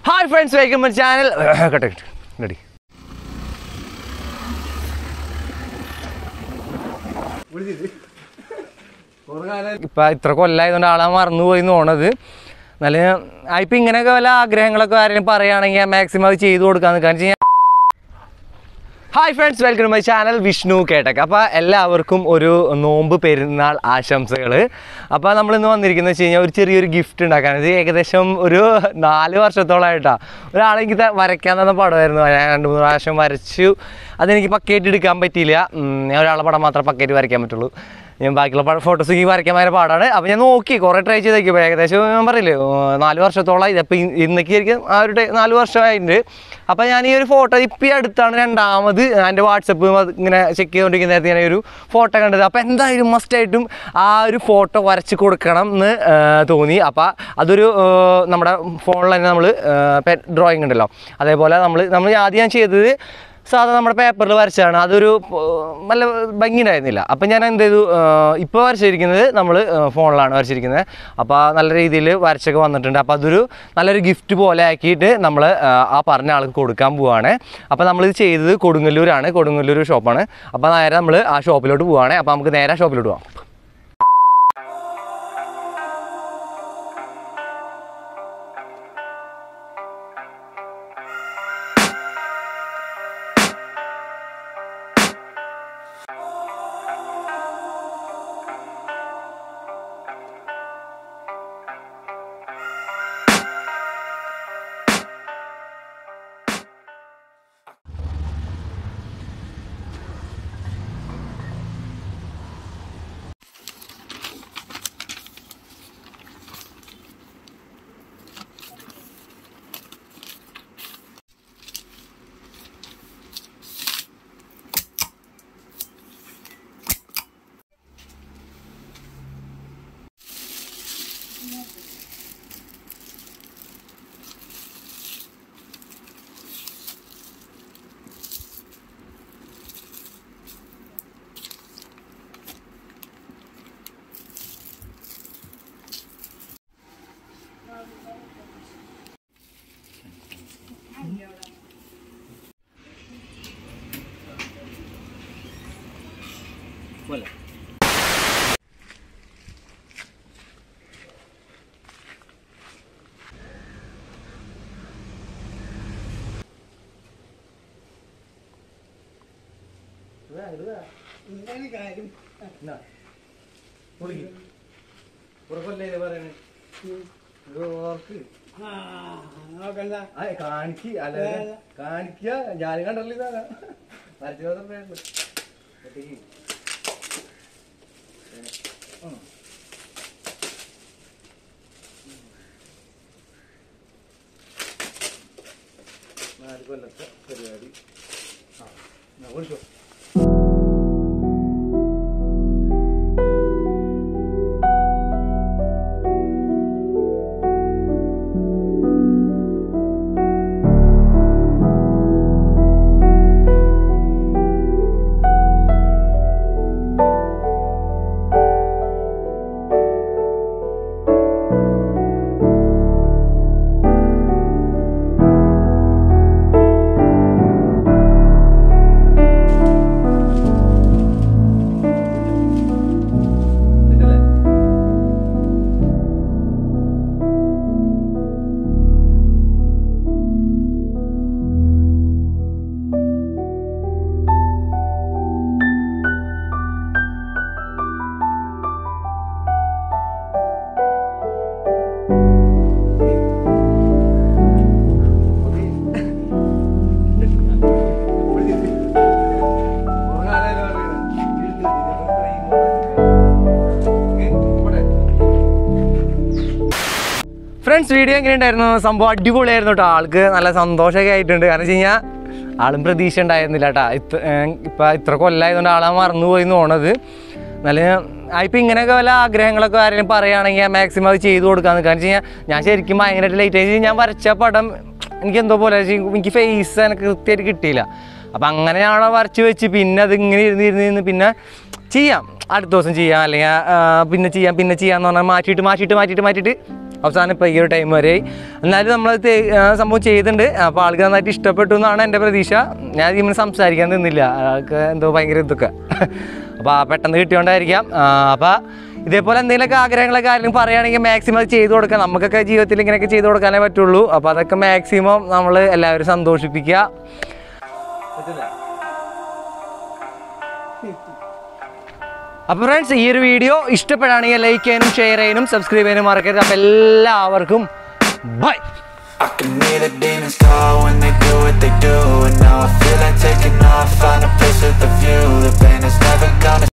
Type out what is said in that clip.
Hi friends welcome my channel കട്ടെ ready ഇപ്പം ഇത്ര കൊല്ലമായതുകൊണ്ട് ആളെ മറന്നുപോയി എന്ന് തോണത് എന്നാലും ഇപ്പം ഇങ്ങനെയൊക്കെ വല്ല ആഗ്രഹങ്ങളൊക്കെ ആരെങ്കിലും പറയുകയാണെങ്കിൽ മാക്സിമം അത് ചെയ്തു കൊടുക്കാന്ന് കാരണം വെച്ച് കഴിഞ്ഞാൽ hi friends welcome my channel Vishnu കേട്ടക്ക് അപ്പോൾ എല്ലാവർക്കും ഒരു നോമ്പ് പെരുന്നാൾ ആശംസകൾ അപ്പോൾ നമ്മൾ ഇന്ന് വന്നിരിക്കുന്നത് വെച്ച് കഴിഞ്ഞാൽ ഒരു ചെറിയൊരു ഗിഫ്റ്റ് ഉണ്ടാക്കാൻ ഇത് ഏകദേശം ഒരു നാല് വർഷത്തോളമായിട്ടാണ് ഒരാളെനിക്ക് ത- വരയ്ക്കാൻ തന്ന പടമായിരുന്നു ഞാൻ രണ്ട് മൂന്ന് പ്രാവശ്യം വരച്ചു അതെനിക്ക് പക്കയായിട്ട് എടുക്കാൻ പറ്റിയില്ല ഉം, ഞാൻ ഒരാളെ പടം മാത്രമേ പക്കയായിട്ട് വരയ്ക്കാൻ പറ്റുള്ളൂ ഞാൻ ബാക്കിയുള്ള പടം ഫോട്ടോസ് എനിക്ക് വരയ്ക്കാൻ ഭയങ്കര പാടാണ് അപ്പോൾ ഞാൻ നോക്കി കുറേ ട്രൈ ചെയ്ത് നോക്കി ഏകദേശം ഞാൻ പറയില്ലേ ഏർ നാല് വർഷത്തോളം ഇതിപ്പോൾ ഇന്നേക്ക് ശരിക്കും ആ ഒരു ടൈ- നാല് വർഷമായിട്ടുണ്ട് അപ്പോൾ ഞാൻ ഈ ഒരു ഫോട്ടോ ഇപ്പം ഈ അടുത്താണ് രണ്ടാമത് എൻ്റെ വാട്സപ്പ് ഇങ്ങനെ ചെക്ക് ചെയ്തുകൊണ്ടിരിക്കുന്ന നേരത്തെ ഞാൻ ഒരു ഫോട്ടോ കണ്ടത് അപ്പോൾ എന്തായാലും മസ്റ്റായിട്ടും ആ ഒരു ഫോട്ടോ വരച്ച് കൊടുക്കണം എന്ന് ഏർ തോന്നി അപ്പോൾ അതൊരു ഏർ നമ്മുടെ ഫോണിൽ തന്നെ നമ്മൾ പെറ്റ് ഡ്രോയിങ് ഉണ്ടല്ലോ അതേപോലെ നമ്മൾ നമ്മൾ ആദ്യം ഞാൻ ചെയ്തത് സാധാ നമ്മുടെ പേപ്പറിൽ വരച്ചാണ് അതൊരു ഏർ, നല്ല ഭംഗി ഉണ്ടായിരുന്നില്ല അപ്പം ഞാൻ എന്ത് ചെയ്തു ഇപ്പോൾ വരച്ചിരിക്കുന്നത് നമ്മൾ ഫോണിലാണ് വരച്ചിരിക്കുന്നത് അപ്പോൾ നല്ല രീതിയിൽ വരച്ചൊക്കെ വന്നിട്ടുണ്ട് അപ്പോൾ അതൊരു നല്ലൊരു ഗിഫ്റ്റ് പോലെ ആക്കിയിട്ട് നമ്മൾ ആ പറഞ്ഞ ആൾക്ക് കൊടുക്കാൻ പോവുകയാണ് അപ്പോൾ നമ്മളിത് ചെയ്തത് കൊടുങ്ങല്ലൂരാണ് കൊടുങ്ങല്ലൂർ ഷോപ്പാണ് അപ്പോൾ നേരെ നമ്മൾ ആ ഷോപ്പിലോട്ട് പോവുകയാണ് അപ്പോൾ നമുക്ക് നേരെ ആ ഷോപ്പിലോട്ട് പോകാം കാണിക്ക് അല്ല കാണിക്ക ഞാൻ കണ്ടല്ലോ വരച്ചു നാല് കൊല്ലത്തെ പരിപാടി ആ എന്നാ വിളിച്ചോ ഇതല്ലേ? ഫ്രണ്ട്സ് വീഡിയോ എങ്ങനെയുണ്ടായിരുന്നു സംഭവം അടിപൊളിയായിരുന്നു കേട്ടോ ആൾക്ക് നല്ല സന്തോഷമൊക്കെ ആയിട്ടുണ്ട് കാരണം വെച്ച് കഴിഞ്ഞാൽ ആളും പ്രതീക്ഷ ഉണ്ടായിരുന്നില്ല കേട്ടോ ഇത്ര ഇപ്പം ഇത്ര കൊല്ലമായതുകൊണ്ട് ആളെ മറന്നുപോയി എന്ന് തോണത് നല്ല ഇപ്പം ഇങ്ങനെയൊക്കെ വല്ല ആഗ്രഹങ്ങളൊക്കെ ആരെങ്കിലും പറയുകയാണെങ്കിൽ മാക്സിമം അത് ചെയ്തു കൊടുക്കാന്ന് കാരണം വെച്ച് കഴിഞ്ഞാൽ ഞാൻ ശരിക്കും ഭയങ്കരമായിട്ട് ലേറ്റ് ആയി ഞാൻ വരച്ച പടം എനിക്ക് എന്തോ പോലെ എനിക്ക് ഫേസ് എനിക്ക് കൃത്യമായിട്ട് കിട്ടിയില്ല അപ്പം അങ്ങനെ ഞാൻ അവിടെ വരച്ച് വെച്ച് പിന്നെ അത് ഇങ്ങനെ ഇരുന്ന് ഇരുന്ന് ഇരുന്ന് പിന്നെ ചെയ്യാം അടുത്ത ദിവസം ചെയ്യാം അല്ലെങ്കിൽ ആ, പിന്നെ ചെയ്യാം പിന്നെ ചെയ്യാന്ന് പറഞ്ഞാൽ മാറ്റിയിട്ട് മാറ്റിയിട്ട് മാറ്റിയിട്ട് മാറ്റിയിട്ട് അവസാനം ഇപ്പോൾ ഈ ഒരു ടൈം വരെ എന്നാലും നമ്മൾ സംഭവം ചെയ്തിട്ടുണ്ട് അപ്പോൾ ആൾക്ക് നന്നായിട്ട് ഇഷ്ടപ്പെട്ടു എന്നാണ് എൻ്റെ പ്രതീക്ഷ ഞാൻ ഇങ്ങനെ സംസാരിക്കാൻ നിന്നില്ല ആൾക്ക് എന്തോ ഭയങ്കര ഇതൊക്കെ അപ്പോൾ ആ പെട്ടെന്ന് കിട്ടിയോണ്ടായിരിക്കാം അപ്പോൾ ഇതേപോലെ എന്തെങ്കിലുമൊക്കെ ആഗ്രഹങ്ങളൊക്കെ ആരെങ്കിലും പറയുകയാണെങ്കിൽ മാക്സിമം അത് ചെയ്തു കൊടുക്കാം നമുക്കൊക്കെ ജീവിതത്തിൽ ഇങ്ങനെയൊക്കെ ചെയ്തു കൊടുക്കാനേ പറ്റുള്ളൂ അപ്പോൾ അതൊക്കെ മാക്സിമം നമ്മൾ എല്ലാവരും സന്തോഷിപ്പിക്കുക അപ്പോൾ ഫ്രണ്ട്സ് ഈ ഒരു വീഡിയോ ഇഷ്ടപ്പെടുകയാണെങ്കിൽ ലൈക്ക് ചെയ്യാനും ഷെയർ ചെയ്യാനും സബ്സ്ക്രൈബ് ചെയ്യാനും മറക്കരുത് അപ്പോൾ എല്ലാവർക്കും bye I can hear the demons call when they do what they do And now I feel like taking off, find a place with a view The pain is never gonna